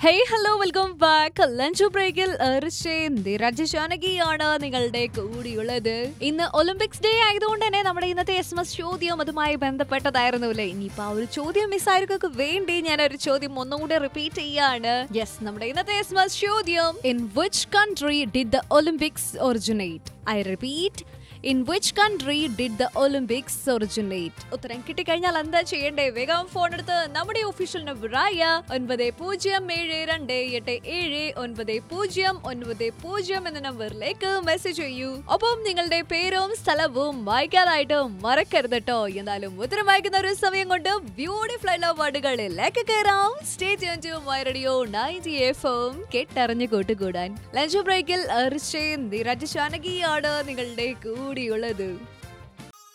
hey hello welcome back lunch ബ്രേക്കിൽ രാജശാനകിയാണ് നിങ്ങളുടെ കൂടിയുള്ളത് ഇന്ന് ഒളിമ്പിക്സ് ഡേ ആയതുകൊണ്ട് തന്നെ നമ്മുടെ ഇന്നത്തെ എസ് എം എസ് ചോദ്യം അതുമായി ബന്ധപ്പെട്ടതായിരുന്നു അല്ലേ ഇനിയിപ്പോ ആ ഒരു ചോദ്യം മിസ്സായവർക്കൊക്കെ വേണ്ടി ഞാൻ ഒരു ചോദ്യം ഒന്നും കൂടെ റിപ്പീറ്റ് ചെയ്യാണ് യെസ് നമ്മുടെ ഇന്നത്തെ എസ് എം എസ് ചോദ്യം in which country did the Olympics originate I repeat in which country did the Olympics originate ഉത്തരം കിട്ടിക്കഴിഞ്ഞാൽ എന്താ ചെയ്യണ്ടേ വേഗം ഫോൺ എടുത്ത് നമ്മുടെ ഒഫീഷ്യൽ നമ്പറായ ഒൻപത് പൂജ്യം ഏഴ് രണ്ട് എട്ട് ഏഴ് ഒൻപത് പൂജ്യം ഒൻപത് പൂജ്യം എന്ന നമ്പറിലേക്ക് മെസ്സേജ് ചെയ്യൂ ഒപ്പം നിങ്ങളുടെ പേരും സ്ഥലവും വായിക്കാനായിട്ട് മറക്കരുത് കേട്ടോ എന്തായാലും ഉത്തരം വായിക്കുന്ന ഒരു സമയം കൊണ്ട് ബ്യൂട്ടിഫുൾ ആയിട്ടുള്ള വേർഡുകളിലേക്ക് കയറാം stay to my radio ninety F M കേട്ടറിഞ്ഞ് കൂട്ടുകൂടാൻ ലഞ്ച് ബ്രേക്കിൽ അർച്ചയും നിരജ് ശാനകിയാണ് നിങ്ങളുടെ കൂടിയുള്ളത്